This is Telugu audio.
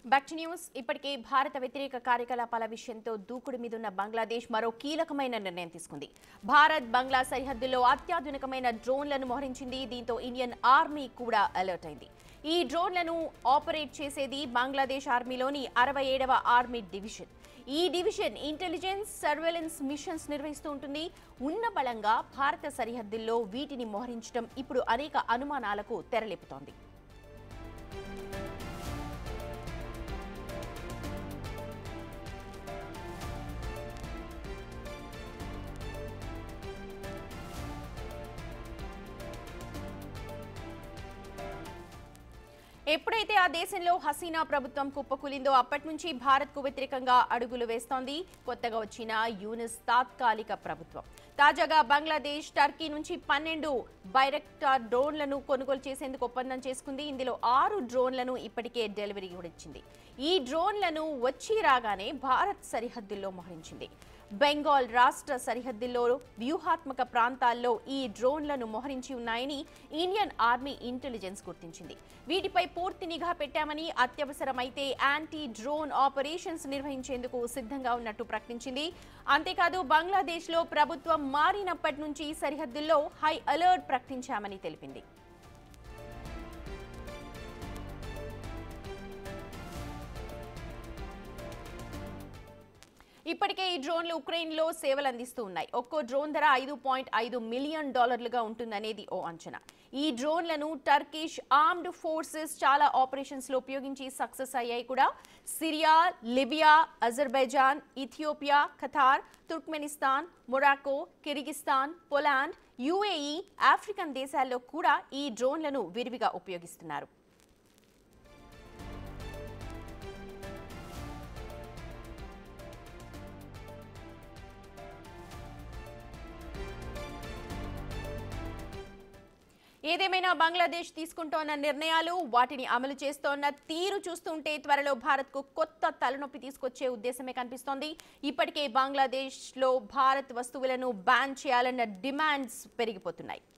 బ్యాక్ టు న్యూస్ ఇప్పటికే భారత వ్యతిరేక కార్యకలాపాల విషయంతో దూకుడు మీదున్న బంగ్లాదేశ్ మరో కీలకమైన నిర్ణయం తీసుకుంది భారత్ బంగ్లా సరిహద్దుల్లో అత్యాధునికమైన డ్రోన్లను మోహరించింది దీంతో ఇండియన్ ఆర్మీ కూడా అలర్ట్ అయింది ఈ డ్రోన్లను ఆపరేట్ చేసేది బంగ్లాదేశ్ ఆర్మీలోని అరవై ఏడవ ఆర్మీ డివిజన్ ఈ డివిజన్ ఇంటెలిజెన్స్ సర్వేలెన్స్ మిషన్స్ నిర్వహిస్తూ ఉంటుంది ఉన్న బలంగా భారత సరిహద్దుల్లో వీటిని మోహరించడం ఇప్పుడు అనేక అనుమానాలకు తెరలేపుతోంది ఎప్పుడైతే ఆ దేశంలో హసీనా ప్రభుత్వం కుప్పకూలిందో అప్పటి నుంచి భారత్కు వ్యతిరేకంగా అడుగులు వేస్తోంది కొత్తగా వచ్చిన యూనిస్ తాత్కాలిక ప్రభుత్వం తాజాగా బంగ్లాదేశ్ టర్కీ నుంచి పన్నెండు బైరెక్టార్ డ్రోన్లను కొనుగోలు చేసేందుకు ఒప్పందం చేసుకుంది ఇందులో ఆరు డ్రోన్లను ఇప్పటికే డెలివరీ కూడా ఇచ్చింది ఈ డ్రోన్లను వచ్చి రాగానే భారత్ సరిహద్దుల్లో మోహరించింది బెంగాల్ రాష్ట్ర సరిహద్దుల్లో వ్యూహాత్మక ప్రాంతాల్లో ఈ డ్రోన్లను మోహరించి ఉన్నాయని ఇండియన్ ఆర్మీ ఇంటెలిజెన్స్ గుర్తించింది వీటిపై పూర్తి నిఘా పెట్టామని అత్యవసరమైతే యాంటీ డ్రోన్ ఆపరేషన్స్ నిర్వహించేందుకు సిద్ధంగా ఉన్నట్టు ప్రకటించింది అంతేకాదు బంగ్లాదేశ్లో ప్రభుత్వం మారినప్పటి నుంచి సరిహద్దుల్లో హై అలర్ట్ ప్రకటించామని తెలిపింది ఇప్పటికే ఈ డ్రోన్లు ఉక్రెయిన్లో సేవలు అందిస్తూ ఉన్నాయి ఒక్కో డ్రోన్ ధర ఐదు పాయింట్ ఐదు మిలియన్ డాలర్లుగా ఉంటుందనేది ఓ అంచనా ఈ డ్రోన్లను టర్కిష్ ఆర్మ్డ్ ఫోర్సెస్ చాలా ఆపరేషన్స్ లో ఉపయోగించి సక్సెస్ అయ్యాయి కూడా Syria Libya Azerbaijan Ethiopia Qatar Turkmenistan Morocco Kyrgyzstan Poland UAE African దేశాల్లో కూడా ఈ డ్రోన్లను విరివిగా ఉపయోగిస్తున్నారు ఏదేమైనా బంగ్లాదేశ్ తీసుకుంటోన్న నిర్ణయాలు వాటిని అమలు చేస్తోన్న తీరు చూస్తుంటే త్వరలో భారత్కు కొత్త తలనొప్పి తీసుకొచ్చే ఉద్దేశమే కనిపిస్తోంది ఇప్పటికే బంగ్లాదేశ్లో భారత్ వస్తువులను బ్యాన్ చేయాలన్న డిమాండ్స్ పెరిగిపోతున్నాయి